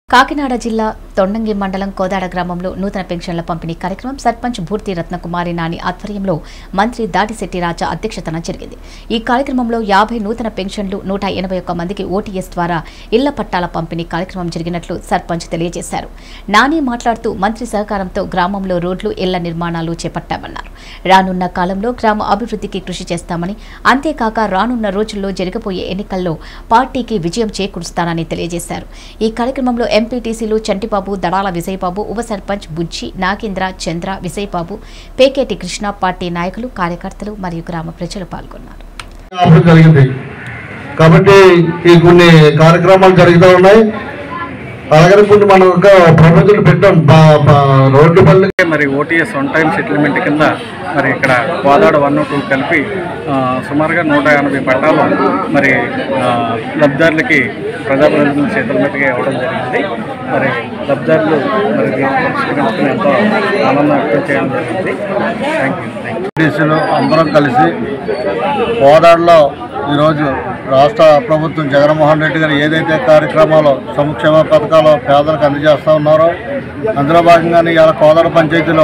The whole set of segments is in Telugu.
కాకినాడ జిల్లా తొండంగి మండలం కోదాడ గ్రామంలో నూతన పెన్షన్ల పంపిణీ కార్యక్రమం సర్పంచ్ భూర్తి రత్నకుమారి నాని ఆధ్వర్యంలో మంత్రి దాటిశెట్టి రాజా అధ్యక్షతన జరిగింది ఈ కార్యక్రమంలో యాభై నూతన పెన్షన్లు నూట ఎనభై ఒక్క మందికి ఓటీఎస్ ద్వారా ఇళ్ల పట్టాల పంపిణీ కార్యక్రమం జరిగినట్లు సర్పంచ్ తెలియజేశారు నాని మాట్లాడుతూ మంత్రి సహకారంతో గ్రామంలో రోడ్లు ఇళ్ల నిర్మాణాలు చేపట్టామన్నారు రానున్న కాలంలో గ్రామ అభివృద్ధికి కృషి చేస్తామని అంతేకాక రానున్న రోజుల్లో జరగబోయే ఎన్నికల్లో పార్టీకి విజయం చేకూరుస్తానని తెలియజేశారు ఈ కార్యక్రమంలో ఎంపీటీసీలు చంటిబాబు దడాల విజయబాబు ఉప సర్పంచ్ బుజ్జి నాగేంద్ర చంద్ర విజయబాబు పేకేటి కృష్ణ పార్టీ నాయకులు కార్యకర్తలు మరియు గ్రామ ప్రజలు పాల్గొన్నారు అప్పుడు జరిగింది కాబట్టి ఈ కొన్ని కార్యక్రమాలు జరుగుతూ ఉన్నాయి అలాగే ఇప్పుడు మనం ఒక ప్రపోజల్ పెట్టాం బా- బా- రోడ్డు పనులు మరి ఓటీఎస్ వన్ టైం సెటిల్మెంట్ కింద మరి ఇక్కడ గోదావరి వన్ టూ కలిపి ఆ, సుమారుగా నూట ఎనభై పట్టాలు మరి ఆ, లబ్ధిదారులకి ప్రజాప్రతినిధుల చేతుల మీదకి ఇవ్వడం జరిగింది మరి లబ్ధిదారులు మరి దీన్ని పరిష్కరించుకుని ఎంతో ఆనందం వ్యక్తం చేయడం జరిగింది థ్యాంక్ యూ థ్యాంక్ యూ టీసీలు అందరం కలిసి కోదాడులో ఈరోజు రాష్ట్ర ప్రభుత్వం జగన్మోహన్ రెడ్డి గారు ఏదైతే కార్యక్రమాలు సంక్షేమ పథకాలు పేదలకు అందజేస్తూ ఉన్నారో అందులో భాగంగానే ఇవాళ కోదాడ పంచాయతీలో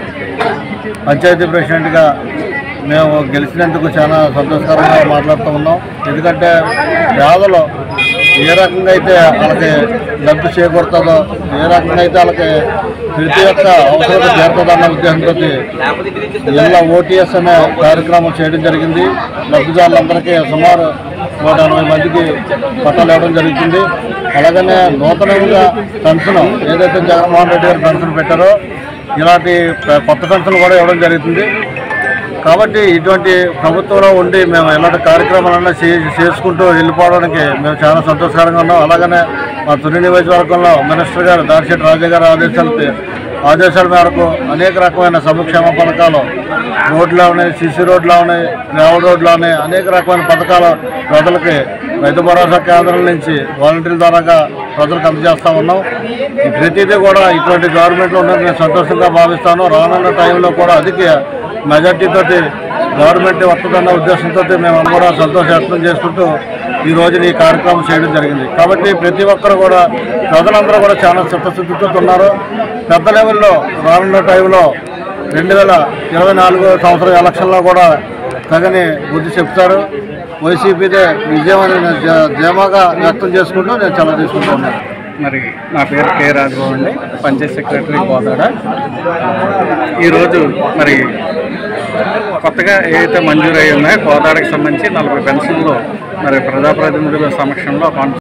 పంచాయతీ ప్రెసిడెంట్గా మేము గెలిచినందుకు చాలా సంతోషకరంగా మాట్లాడుతూ ఉన్నాం ఎందుకంటే పేదలు ఏ రకంగా అయితే వాళ్ళకి లబ్ధి చేకూరుతుందో ఏ రకంగా అయితే వాళ్ళకి ప్రతి ఒక్క అవసరం చేరుతుందన్న ఉద్దేశంతో ఇళ్ళ ఓటీఎస్ అనే కార్యక్రమం చేయడం జరిగింది లబ్ధిదారులందరికీ సుమారు నూట ఎనభై మందికి పట్టాలు ఇవ్వడం జరుగుతుంది అలాగనే నూతనంగా పెన్షన్ ఏదైతే జగన్మోహన్ రెడ్డి గారు పెన్షన్ పెట్టారో ఇలాంటి ప- కొత్త పెన్షన్ కూడా ఇవ్వడం జరుగుతుంది కాబట్టి ఇటువంటి ప్రభుత్వంలో ఉండి మేము ఎలాంటి కార్యక్రమాలన్నా చే- చేసుకుంటూ వెళ్ళిపోవడానికి మేము చాలా సంతోషకరంగా ఉన్నాం అలాగనే మా తొలి నియోజకవర్గంలో మినిస్టర్ గారు దాడిశెట్టి రాజా గారి ఆదేశాలు ఆదేశాల మేరకు అనేక రకమైన సంక్షేమ పథకాలు రోడ్లు ఉన్నాయి సిసి రోడ్లు ఉన్నాయి గ్రావెల్ రోడ్లు ఉన్నాయి అనేక రకమైన పథకాలు ప్రజలకి రైతు భరోసా కేంద్రం నుంచి వాలంటీర్ల ద్వారాగా ప్రజలకు అందజేస్తూ ఉన్నాం ఈ ప్రతిదీ కూడా ఇటువంటి గవర్నమెంట్లో ఉన్నది నేను సంతోషంగా భావిస్తాను రానున్న టైంలో కూడా అధిక మెజార్టీ తోటి గవర్నమెంట్ వస్తుందన్న ఉద్దేశంతో మేము కూడా సంతోషం వ్యక్తం చేసుకుంటూ ఈ రోజున ఈ కార్యక్రమం చేయడం జరిగింది కాబట్టి ప్రతి ఒక్కరు కూడా ప్రజలందరూ కూడా చాలా చిత్తశుద్ధితో ఉన్నారు పెద్ద లెవెల్లో రానున్న టైంలో రెండు వేల ఇరవై నాలుగు సంవత్సరం ఎలక్షన్లో కూడా తగని బుద్ధి చెప్తారు వైసీపీదే విజయం అని నేను జ- ధీమాగా వ్యక్తం చేసుకుంటూ నేను చాలా తీసుకుంటున్నాను మరి నా పేరు కె రాజబాబు అండి పంచాయత్ సెక్రటరీ గోదాడ ఈరోజు మరి కొత్తగా ఏదైతే మంజూరు అయి ఉన్నాయో గోదాడకి సంబంధించి నలభై పెన్షన్లు మరి ప్రజాప్రతినిధుల సమక్షంలో కాన్